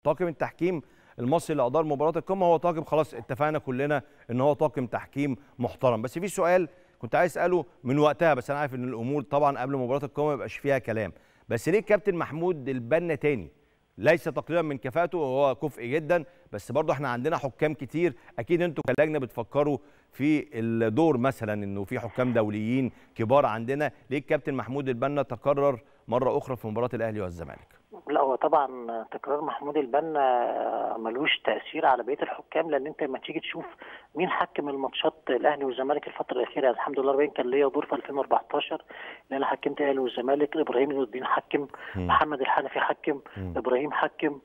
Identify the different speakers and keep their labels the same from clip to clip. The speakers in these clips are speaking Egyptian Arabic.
Speaker 1: طاقم التحكيم المصري اللي ادار مباراه القمه هو طاقم خلاص اتفقنا كلنا ان هو طاقم تحكيم محترم بس في سؤال كنت عايز اساله من وقتها بس انا عارف ان الامور طبعا قبل مباراه القمه ما يبقاش فيها كلام بس ليه الكابتن محمود البنا تاني ليس تقليلا من كفاءته وهو كفء جدا بس برضه احنا عندنا حكام كتير اكيد انتوا كلجنه بتفكروا في الدور مثلا انه في حكام دوليين كبار عندنا ليه الكابتن محمود البنا تكرر مره اخرى في مباراه الاهلي والزمالك
Speaker 2: لا هو طبعا تكرار محمود البنا ملوش تاثير على بقيه الحكام لان انت لما تيجي تشوف مين حكم الماتشات الاهلي والزمالك الفتره الاخيره الحمد لله ربنا كان ليا دور في 2014 لان انا حكمت الاهلي والزمالك ابراهيم نور الدين حكم محمد الحنفي حكم ابراهيم حكم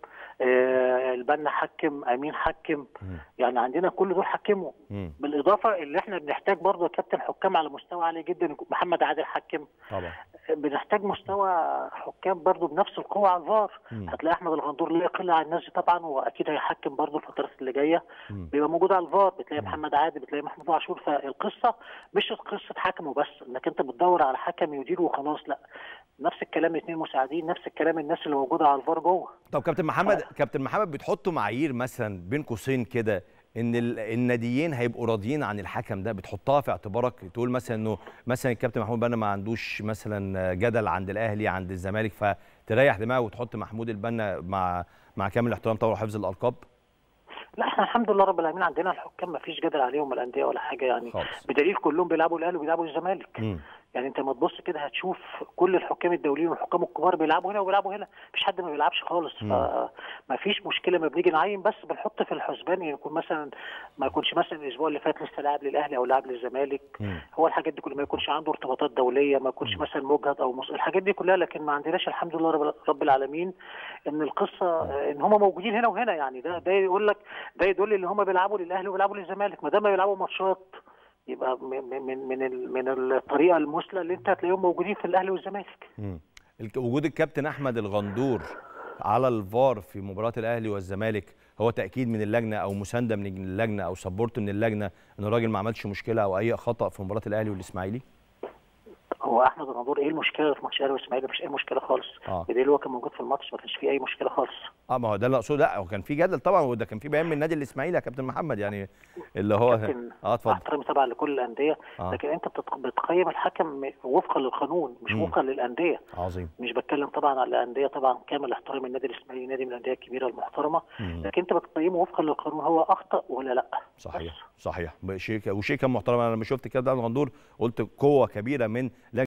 Speaker 2: آه البنا حكم امين حكم يعني عندنا كل دول حكموا بالاضافه اللي احنا بنحتاج برضه كابتن حكام على مستوى عالي جدا محمد عادل حكم
Speaker 1: طبعا
Speaker 2: بنحتاج مستوى حكام برضه بنفس القوه على الفار هتلاقي احمد الغندور لا يقل عن الناس دي طبعا واكيد هيحكم برضه الفترات اللي جايه بيبقى موجود على الفار بتلاقي محمد عادل بتلاقي محمود عاشور فالقصه مش قصه حكم وبس انك انت بتدور على حكم يدير وخلاص لا نفس الكلام الاثنين مساعدين نفس الكلام الناس اللي موجوده على الفار جوه
Speaker 1: طب كابتن محمد ف... كابتن محمد بتحطوا معايير مثلا بين قوسين كده ان الناديين هيبقوا راضيين عن الحكم ده بتحطها في اعتبارك تقول مثلا انه مثلا الكابتن محمود بنا ما عندوش مثلا جدل عند الاهلي عند الزمالك فتريح دماغك وتحط محمود البنا مع مع كامل الاحترام طبعا وحفظ الالقاب
Speaker 2: لا احنا الحمد لله رب العالمين عندنا الحكام ما فيش جدل عليهم الانديه ولا حاجه يعني خالص. بدليل كلهم بيلعبوا الاهلي وبيلعبوا الزمالك م. يعني انت ما تبص كده هتشوف كل الحكام الدوليين والحكام الكبار بيلعبوا هنا وبيلعبوا هنا مفيش حد ما بيلعبش خالص فما فيش مشكله ما بنيجي نعين بس بنحط في الحسبان يكون مثلا ما يكونش مثلا الاسبوع اللي فات لسه لاعب للاهلي او لاعب للزمالك هو الحاجات دي كلها ما يكونش عنده ارتباطات دوليه ما يكونش مثلا مجهد او مص... الحاجات دي كلها لكن ما عندناش الحمد لله رب, رب العالمين ان القصه ان هم موجودين هنا وهنا يعني ده ده يقول لك ده يدل ان هم بيلعبوا للاهلي وبيلعبوا للزمالك ما دام بيلعبوا ماتشات يبقى من من من من الطريقه المثلى اللي انت هتلاقيهم موجودين في الاهلي والزمالك.
Speaker 1: وجود الكابتن احمد الغندور على الفار في مباراه الاهلي والزمالك هو تاكيد من اللجنه او مسانده من اللجنه او سبورت من اللجنه ان الراجل ما عملش مشكله او اي خطا في مباراه الاهلي والاسماعيلي؟
Speaker 2: هو احمد الغندور ايه المشكله في ماتش الاهلي والاسماعيلي مفيش اي مشكله خالص
Speaker 1: آه.
Speaker 2: بدليل هو كان موجود في الماتش ما كانش فيه اي مشكله خالص
Speaker 1: اه ما هو ده اللي اقصده لا هو كان في جدل طبعا وده كان في بيان من النادي الاسماعيلي يا كابتن محمد يعني اللي هو
Speaker 2: اه اتفضل احترامي طبعا لكل الانديه آه. لكن انت بتقيم الحكم وفقا للقانون مش
Speaker 1: مم.
Speaker 2: وفقا للانديه
Speaker 1: عظيم
Speaker 2: مش بتكلم طبعا على الانديه طبعا كامل احترام النادي الاسماعيلي نادي من الانديه الكبيره المحترمه
Speaker 1: مم.
Speaker 2: لكن انت بتقيمه وفقا للقانون هو اخطا ولا لا
Speaker 1: صحيح صحيح شيء وشيء كان محترم انا لما شفت كده الغندور قلت قوه كبيره من